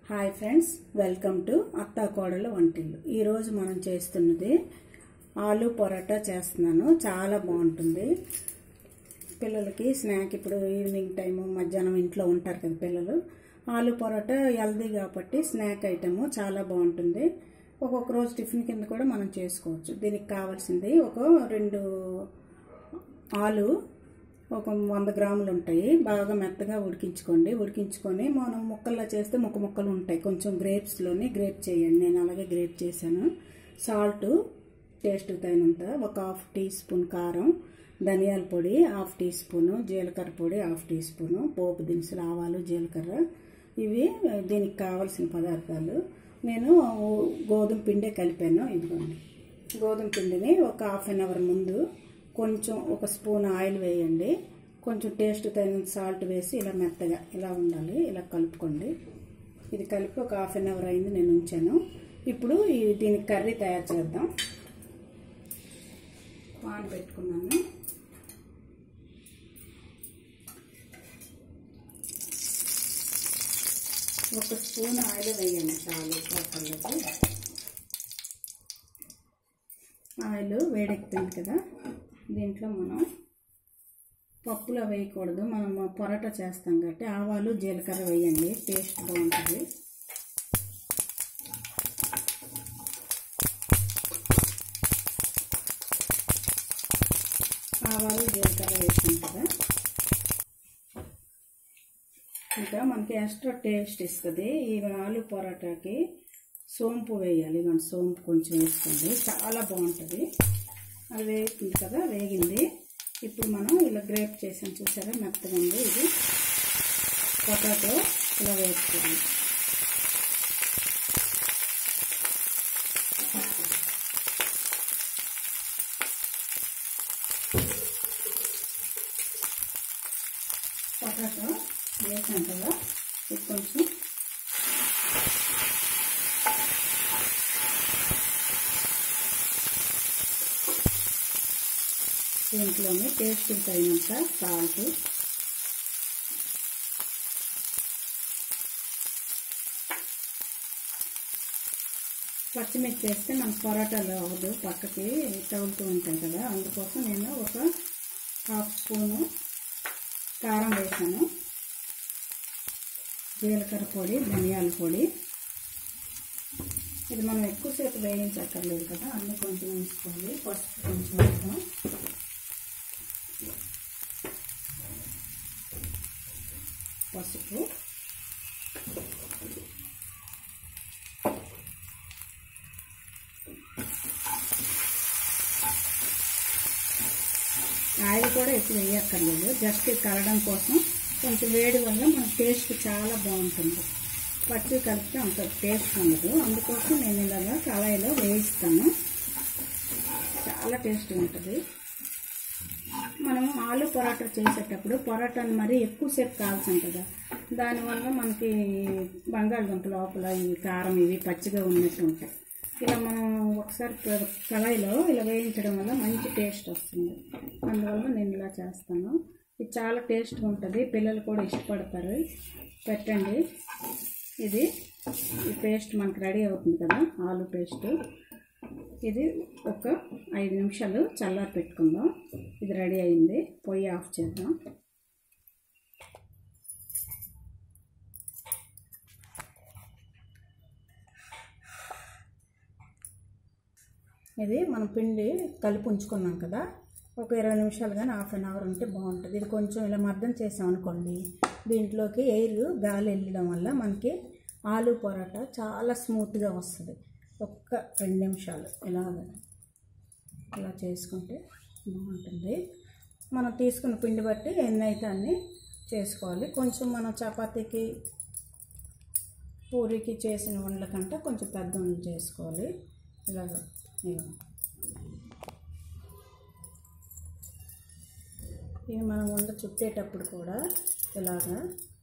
Hi friends welcome to అత్తా కోడల వంటిల్లు ఈరోజు మనం చేస్తున్నది ఆలు పొరాటా చేస్తున్నాను చాలా బాగుంటుంది పిల్లలకి స్నాక్ ఇప్పుడు ఈవినింగ్ టైము మధ్యాహ్నం ఇంట్లో ఉంటారు కదా పిల్లలు ఆలు పొరాటా హెల్దీ కాబట్టి స్నాక్ ఐటము చాలా బాగుంటుంది ఒక్కొక్క రోజు టిఫిన్ కింద కూడా మనం చేసుకోవచ్చు దీనికి కావాల్సింది ఒక రెండు ఆలు ఒక వంద గ్రాములు ఉంటాయి బాగా మెత్తగా ఉడికించుకోండి ఉడికించుకొని మనం ముక్కల్లో చేస్తే ముక్క ముక్కలు ఉంటాయి కొంచెం గ్రేప్స్లోని గ్రేప్ చేయండి నేను అలాగే గ్రేప్ చేశాను సాల్ట్ టేస్ట్ తగినంత ఒక హాఫ్ టీ స్పూన్ కారం ధనియాల పొడి హాఫ్ టీ స్పూను జీలకర్ర పొడి హాఫ్ టీ స్పూను పోపు దినుసులు ఆవాలు జీలకర్ర ఇవి దీనికి కావాల్సిన పదార్థాలు నేను గోధుమ పిండే కలిపాను ఇదిగోండి గోధుమ పిండిని ఒక హాఫ్ అన్ అవర్ ముందు కొంచెం ఒక స్పూన్ ఆయిల్ వేయండి కొంచెం టేస్ట్ తగినంత సాల్ట్ వేసి ఇలా మెత్తగా ఇలా ఉండాలి ఇలా కలుపుకోండి ఇది కలిపి ఒక హాఫ్ అన్ అవర్ అయింది నేను ఉంచాను ఇప్పుడు ఈ దీనికి కర్రీ తయారు చేద్దాం పాన్ పెట్టుకున్నాను ఒక స్పూన్ ఆయిల్ వేయండి చాలు పొరకల్లోకి ఆయిల్ వేడెక్కుతుంది కదా దీంట్లో మనం పప్పులో వేయకూడదు మనం పొరాటా చేస్తాం కాబట్టి ఆవాలు జీలకర్ర వేయండి టేస్ట్ బాగుంటుంది ఆవాలు జీలకర్ర వేసాం కదా ఇంకా మనకి ఎక్స్ట్రా టేస్ట్ ఇస్తుంది ఈ ఆలు పొరాటాకి సోంపు వేయాలి మన సోంపు కొంచెం వేసుకోండి చాలా బాగుంటుంది అది వేగుతుంది కదా వేగింది ఇప్పుడు మనం ఇలా గ్రేప్ చేసాం చూసారా మెత్తగా ఉంది ఇది పొటాటో ఇలా వేసుకోవాలి పొటాటో వేసాం కదా ఇది కొంచెం దీంట్లోనే టేస్ట్ తగినంత సాల్ట్ పచ్చిమిర్చి వేస్తే మనకు పొరాటాలు అవ్వదు పక్కకి తగులుతూ ఉంటాయి కదా అందుకోసం నేను ఒక హాఫ్ స్పూను కారం వేసాను జీలకర్ర పొడి ధనియాల పొడి ఇది మనం ఎక్కువసేపు వేయించక్కర్లేదు కదా అన్నీ కొంచెం వేసుకోవాలి పసుపు కొంచెం వేద్దాం పసుపు ఆయిల్ కూడా ఎక్కువ వేయక్కర్లేదు జస్ట్ కలడం కోసం కొంచెం వేడి వల్ల మన టేస్ట్ చాలా బాగుంటుంది పచ్చి కలిపితే అంత టేస్ట్ ఉండదు అందుకోసం నేను ఇలాగా కళాయిలో వేయిస్తాను చాలా టేస్ట్ ఉంటుంది మనం ఆలు పొరాటా చేసేటప్పుడు పొరాటాను మరీ ఎక్కువసేపు కాల్చాం కదా దానివల్ల మనకి బంగాళదుంప లోపల ఇవి కారం ఇవి పచ్చిగా ఉన్నట్టు ఉంటాయి ఇలా మనం ఒకసారి కళాయిలో ఇలా వేయించడం వల్ల మంచి టేస్ట్ వస్తుంది అందువల్ల నేను ఇలా చేస్తాను ఇది చాలా టేస్ట్గా ఉంటుంది పిల్లలు కూడా ఇష్టపడతారు పెట్టండి ఇది ఈ పేస్ట్ మనకు రెడీ అవుతుంది కదా ఆలు పేస్ట్ ఇది ఒక ఐదు నిమిషాలు చల్లారి పెట్టుకుందాం ఇది రెడీ అయింది పొయ్యి ఆఫ్ చేద్దాం ఇది మనం పిండి కలిపి ఉంచుకున్నాం కదా ఒక ఇరవై నిమిషాలు కానీ హాఫ్ అన్ అవర్ ఉంటే బాగుంటుంది ఇది కొంచెం ఇలా మద్దం చేసాం అనుకోండి దీంట్లోకి ఎయిర్ గాలి వెళ్ళడం వల్ల మనకి ఆలు పొరాటా చాలా స్మూత్గా వస్తుంది ఒక్క రెండు నిమిషాలు ఇలాగ ఇలా చేసుకుంటే బాగుంటుంది మనం తీసుకున్న పిండి బట్టి ఎన్ని అయితే అన్నీ చేసుకోవాలి కొంచెం మనం చపాతీకి పూరికి చేసిన వండల కంటే కొంచెం పెద్ద వండలు చేసుకోవాలి ఇలాగ ఇలా ఇవి మనం వండ చుట్టేటప్పుడు కూడా ఇలాగా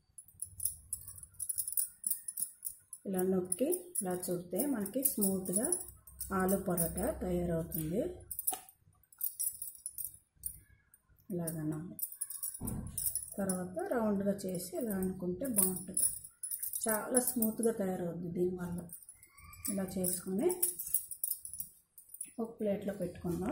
ఇలా నొక్కి ఇలా చుడితే మనకి స్మూత్గా ఆలు పొరట తయారవుతుంది ఇలాగన్నా తర్వాత రౌండ్గా చేసి ఇలా అనుకుంటే బాగుంటుంది చాలా స్మూత్గా తయారవుద్ది దీనివల్ల ఇలా చేసుకొని ఒక ప్లేట్లో పెట్టుకుందాం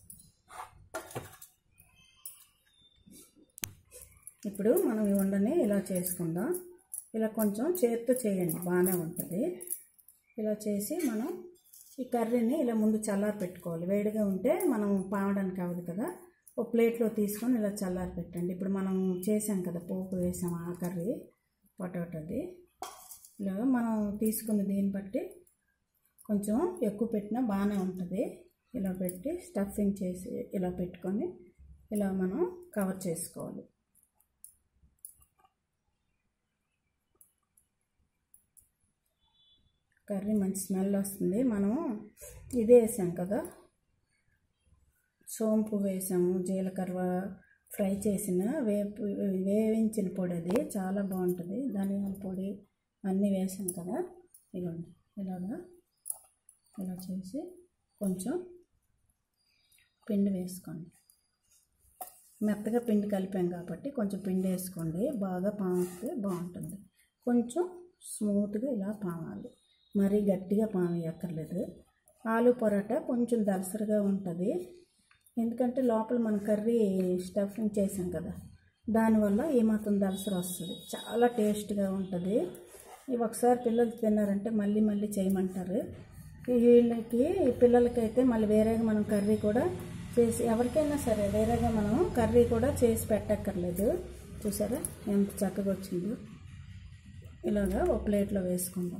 ఇప్పుడు మనం ఈ ఉండని ఇలా చేసుకుందాం ఇలా కొంచెం చేతితో చేయండి బాగానే ఉంటుంది ఇలా చేసి మనం ఈ కర్రీని ఇలా ముందు చల్లారి పెట్టుకోవాలి వేడిగా ఉంటే మనం పావడానికి అవ్వదు కదా ఒక ప్లేట్లో తీసుకొని ఇలా చల్లారి పెట్టండి ఇప్పుడు మనం చేసాం కదా పోపు వేసాం ఆ కర్రీ పొటాటోది ఇలా మనం తీసుకున్న దీన్ని బట్టి కొంచెం ఎక్కువ పెట్టినా బాగానే ఉంటుంది ఇలా పెట్టి స్టఫింగ్ చేసి ఇలా పెట్టుకొని ఇలా మనం కవర్ చేసుకోవాలి కర్రీ మంచి స్మెల్ వస్తుంది మనం ఇదే వేసాం కదా సోంపు వేసాము జీలకర్ర ఫ్రై చేసిన వేపు వేయించిన పొడి అది చాలా బాగుంటుంది ధనియాల పొడి అన్నీ వేసాం కదా ఇదిగోండి ఇలాగా ఇలా చేసి కొంచెం పిండి వేసుకోండి మెత్తగా పిండి కలిపాం కాబట్టి కొంచెం పిండి వేసుకోండి బాగా పామితే బాగుంటుంది కొంచెం స్మూత్గా ఇలా పామాలి మరీ గట్టిగా పామేయక్కర్లేదు ఆలు పొరాటా కొంచెం దలసరిగా ఉంటుంది ఎందుకంటే లోపల మన కర్రీ స్టఫింగ్ చేసాం కదా దానివల్ల ఏమాత్రం దలసరి వస్తుంది చాలా టేస్ట్గా ఉంటుంది ఇవి ఒకసారి పిల్లలు తిన్నారంటే మళ్ళీ మళ్ళీ చేయమంటారు వీళ్ళకి పిల్లలకైతే మళ్ళీ వేరేగా మనం కర్రీ కూడా చేసి ఎవరికైనా సరే వేరేగా మనం కర్రీ కూడా చేసి పెట్టక్కర్లేదు చూసారా ఎంత చక్కగా వచ్చిందో ఇలాగా ఒక ప్లేట్లో వేసుకుందాం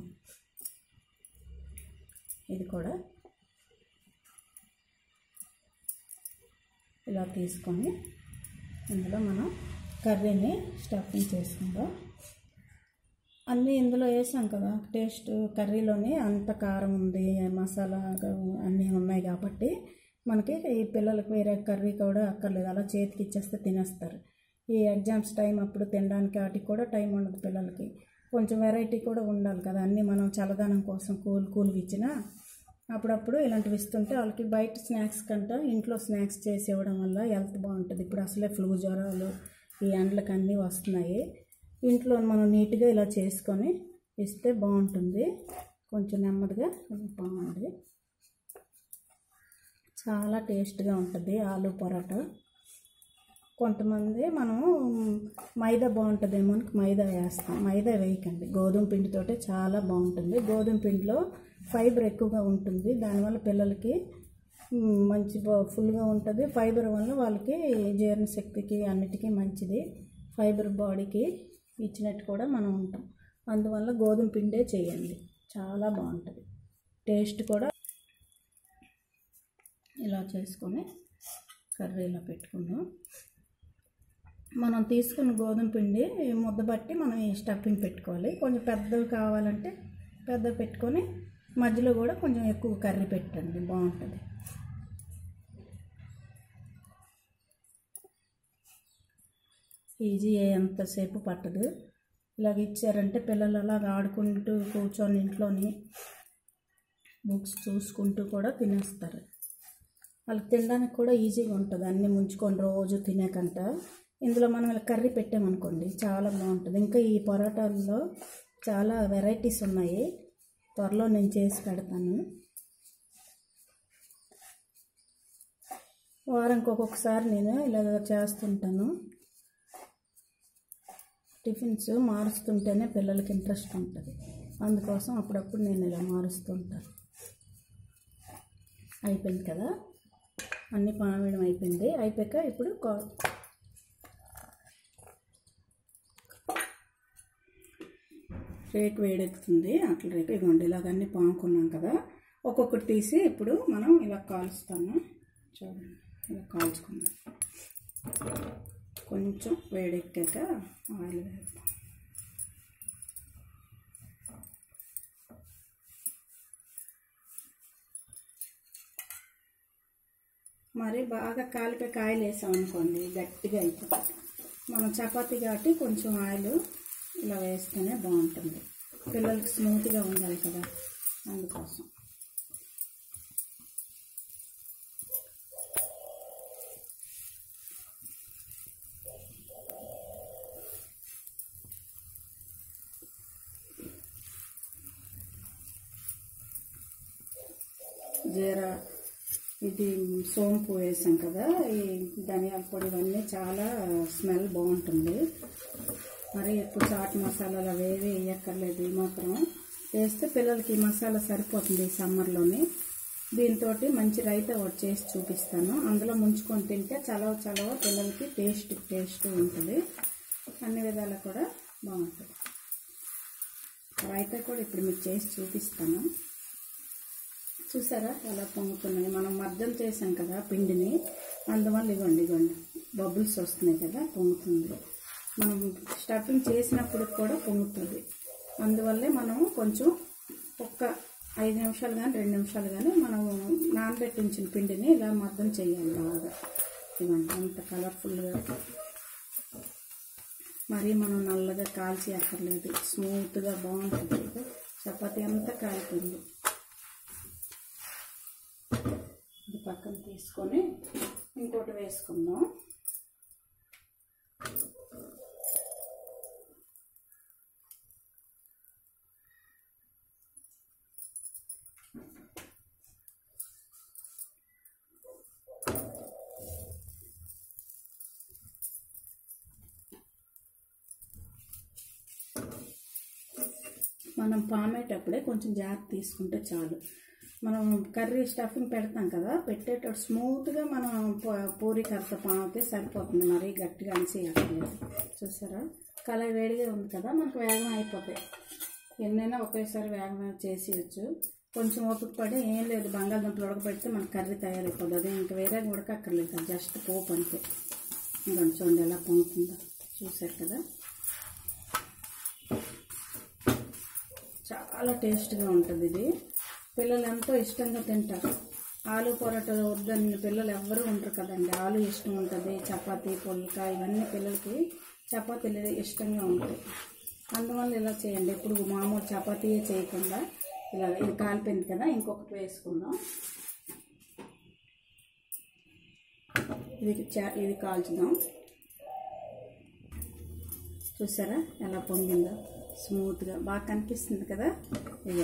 ఇది కూడా ఇలా తీసుకొని ఇందులో మనం కర్రీని స్టఫింగ్ చేసుకుందాం అన్నీ ఇందులో వేసాం కదా టేస్ట్ కర్రీలోనే అంత కారం ఉంది మసాలా అన్నీ ఉన్నాయి కాబట్టి మనకి ఈ పిల్లలకి వేరే కర్రీ కూడా అక్కర్లేదు అలా చేతికి ఇచ్చేస్తే తినేస్తారు ఈ ఎగ్జామ్స్ టైం అప్పుడు తినడానికి వాటికి కూడా టైం ఉండదు పిల్లలకి కొంచెం వెరైటీ కూడా ఉండాలి కదా అన్నీ మనం చల్లదనం కోసం కూల్ కూల్వి ఇచ్చినా అప్పుడప్పుడు ఇలాంటివి ఇస్తుంటే వాళ్ళకి బయట స్నాక్స్ కంటే ఇంట్లో స్నాక్స్ చేసి ఇవ్వడం వల్ల హెల్త్ బాగుంటుంది ఇప్పుడు అసలే ఫ్లూ జ్వరాలు ఈ ఎండలకు అన్నీ వస్తున్నాయి ఇంట్లో మనం నీట్గా ఇలా చేసుకొని ఇస్తే బాగుంటుంది కొంచెం నెమ్మదిగా బాగుంది చాలా టేస్ట్గా ఉంటుంది ఆలు పరోటా కొంతమంది మనం మైదా బాగుంటుందేమో అని మైదా వేస్తాం మైదా వేయకండి గోధుమ పిండితోటే చాలా బాగుంటుంది గోధుమ పిండిలో ఫైబర్ ఎక్కువగా ఉంటుంది దానివల్ల పిల్లలకి మ్, మంచి బా- ఫుల్గా ఉంటుంది ఫైబర్ వల్ల వాళ్ళకి జీర్ణశక్తికి అన్నిటికీ మంచిది ఫైబర్ బాడీకి ఇచ్చినట్టు కూడా మనం ఉంటాం అందువల్ల గోధుమ పిండే చేయండి చాలా బాగుంటుంది టేస్ట్ కూడా ఇలా చేసుకొని కర్రీలో పెట్టుకుందాం మనం తీసుకున్న గోధుమ పిండి ముద్ద బట్టి మనం ఈ స్టఫింగ్ పెట్టుకోవాలి కొంచెం పెద్దవి కావాలంటే పెద్ద పెట్టుకొని మధ్యలో కూడా కొంచెం ఎక్కువ కర్రీ పెట్టండి బాగుంటుంది ఈజీ ఎంతసేపు పట్టదు ఇలాగ ఇచ్చారంటే పిల్లలు అలాగ ఆడుకుంటూ కూర్చొని ఇంట్లోని బుక్స్ చూసుకుంటూ కూడా తినేస్తారు వాళ్ళకి తినడానికి కూడా ఈజీగా ఉంటుంది అన్నీ ముంచుకొని రోజు తినేకంట ఇందులో మనం ఇలా కర్రీ పెట్టామనుకోండి చాలా బాగుంటుంది ఇంకా ఈ పరోటాల్లో చాలా వెరైటీస్ ఉన్నాయి త్వరలో నేను చేసి పెడతాను వారానికి ఒక్కొక్కసారి నేను ఇలా చేస్తుంటాను టిఫిన్స్ మారుస్తుంటేనే పిల్లలకి ఇంట్రెస్ట్ ఉంటుంది అందుకోసం అప్పుడప్పుడు నేను ఇలా మారుస్తుంటాను అయిపోయింది కదా అన్ని పామేయడం అయిపోయింది అయిపోయాక ఇప్పుడు కా- రేకు వేడెక్కుతుంది అట్లా రేపు ఇవ్వండి ఇలాగ అన్ని పాముకున్నాం కదా ఒక్కొక్కటి తీసి ఇప్పుడు మనం ఇలా కాలుస్తాము చూడండి ఇలా కాల్చుకుందాం కొంచెం వేడెక్కాక ఆయిల్ వేద్దాం మరి బాగా కాలిపోయి కాయలు వేసాం అనుకోండి గట్టిగా అయిపోతుంది మనం చపాతీ కాబట్టి కొంచెం ఆయిల్ ఇలా వేస్తేనే బాగుంటుంది పిల్లలకి స్మూత్గా ఉండాలి కదా అందుకోసం జీరా ఇది సోంపు వేసాం కదా ఈ ధనియాల పొడి ఇవన్నీ చాలా స్మెల్ బాగుంటుంది మరి ఎక్కువ చాట్ మసాలాలు అవేవి వేయక్కర్లేదు ఈ మాత్రం వేస్తే పిల్లలకి ఈ మసాలా సరిపోతుంది ఈ సమ్మర్లోని దీంతో మంచి రైతా ఒకటి చేసి చూపిస్తాను అందులో ముంచుకొని తింటే చలవ చలవ పిల్లలకి టేస్ట్ టేస్ట్ ఉంటుంది అన్ని విధాలు కూడా బాగుంటుంది రైతా కూడా ఇప్పుడు మీకు చేసి చూపిస్తాను చూసారా ఎలా పొంగుతున్నాయి మనం మర్దం చేసాం కదా పిండిని అందువల్ల ఇవ్వండి ఇవ్వండి బబుల్స్ వస్తున్నాయి కదా పొంగుతుంది మనం స్టఫింగ్ చేసినప్పుడు కూడా పొంగుతుంది అందువల్లే మనం కొంచెం ఒక్క ఐదు నిమిషాలు కానీ రెండు నిమిషాలు కానీ మనం నానబెట్టి ఉంచిన పిండిని ఇలా మర్దం చేయాలి బాగా ఇవ్వండి అంత కలర్ఫుల్గా మరీ మనం నల్లగా కాల్చి అక్కర్లేదు స్మూత్గా బాగుంటుంది చపాతీ అంతా కాలుతుంది ఇది పక్కన తీసుకొని ఇంకోటి వేసుకుందాం మనం పామేటప్పుడే కొంచెం జాగ్రత్త తీసుకుంటే చాలు మనం కర్రీ స్టఫింగ్ పెడతాం కదా పెట్టేటప్పుడు స్మూత్గా మనం పూ- పూరి కర్త పామితే సరిపోతుంది మరీ గట్టిగా అనిసేయట్లేదు చూసారా కళాయి వేడిగా ఉంది కదా మనకు వేగం అయిపోతాయి ఎన్నైనా ఒకేసారి వేగం చేసేయచ్చు కొంచెం ఓపిక పడి ఏం లేదు బంగాళదుంపలు ఉడకబెడితే మన కర్రీ తయారైపోతుంది అది ఇంకా వేరే ఉడకక్కర్లేదు అది జస్ట్ పోపు అంతే ఇంకా చూడండి ఎలా పొంగుతుందో చూసారు కదా చాలా టేస్ట్గా ఉంటుంది ఇది పిల్లలు ఎంతో ఇష్టంగా తింటారు ఆలు పొరట వద్దని పిల్లలు ఎవ్వరూ ఉండరు కదండి ఆలు ఇష్టం ఉంటుంది చపాతీ పుల్కా ఇవన్నీ పిల్లలకి చపాతీలు ఇష్టంగా ఉంటాయి అందువల్ల ఇలా చేయండి ఇప్పుడు మామూలు చపాతీయే చేయకుండా ఇలా ఇది కాలిపోయింది కదా ఇంకొకటి వేసుకుందాం ఇది చా- ఇది కాల్చుదాం చూసారా ఎలా పొంగిందో స్మూత్గా బాగా కనిపిస్తుంది కదా ఇక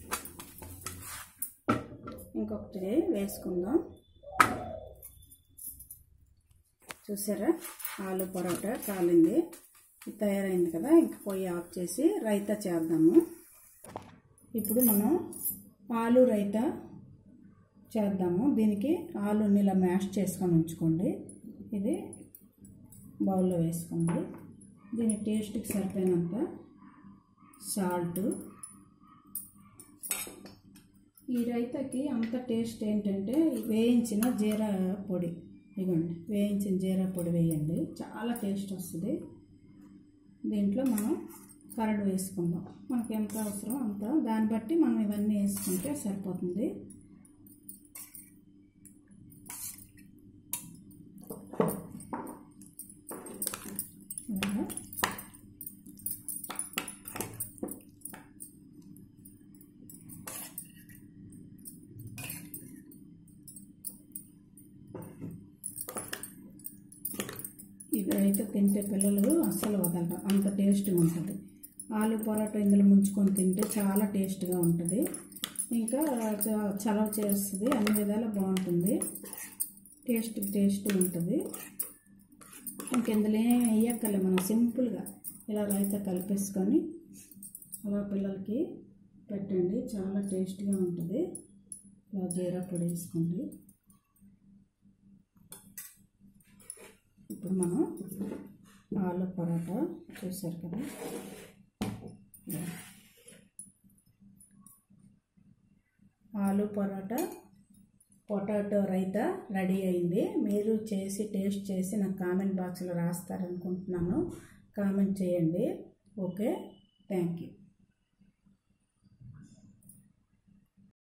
ఇంకొకటి వేసుకుందాం చూసారా ఆలు పరోటా కాలింది ఇది తయారైంది కదా ఇంక పొయ్యి ఆఫ్ చేసి రైతా చేద్దాము ఇప్పుడు మనం ఆలు రైతా చేద్దాము దీనికి ఆలుని ఇలా మ్యాష్ చేసుకొని ఉంచుకోండి ఇది బౌల్లో వేసుకోండి దీని టేస్ట్కి సరిపోయినంత సాల్ట్ ఈ రైతాకి అంత టేస్ట్ ఏంటంటే వేయించిన జీరా పొడి ఇవ్వండి వేయించిన జీరా పొడి వేయండి చాలా టేస్ట్ వస్తుంది దీంట్లో మనం కరడు వేసుకుందాం మనకి ఎంత అవసరం అంత దాన్ని బట్టి మనం ఇవన్నీ వేసుకుంటే సరిపోతుంది ఇలాగా ఇది అయితే తింటే పిల్లలు అస్సలు వదలరు అంత టేస్ట్గా ఉంటుంది ఆలు పరోటా ఇందులో ముంచుకొని తింటే చాలా టేస్ట్గా ఉంటుంది ఇంకా చ- చలవ చేస్తుంది అన్ని విధాలా బాగుంటుంది టేస్ట్ టేస్ట్ ఉంటుంది ఇంకెందులో ఏం వేయక్కర్లే మనం సింపుల్గా ఇలా అయితే కలిపేసుకొని అలా పిల్లలకి పెట్టండి చాలా టేస్ట్గా ఉంటుంది ఇలా జీరా పొడి వేసుకోండి ఇప్పుడు మనం ఆలు పరోటా చూసారు కదా ఇలా. ఆలు పరోటా పొటాటో రైతా రెడీ అయింది మీరు చేసి టేస్ట్ చేసి నాకు కామెంట్ బాక్స్లో రాస్తారనుకుంటున్నాను కామెంట్ చేయండి ఓకే థ్యాంక్ యూ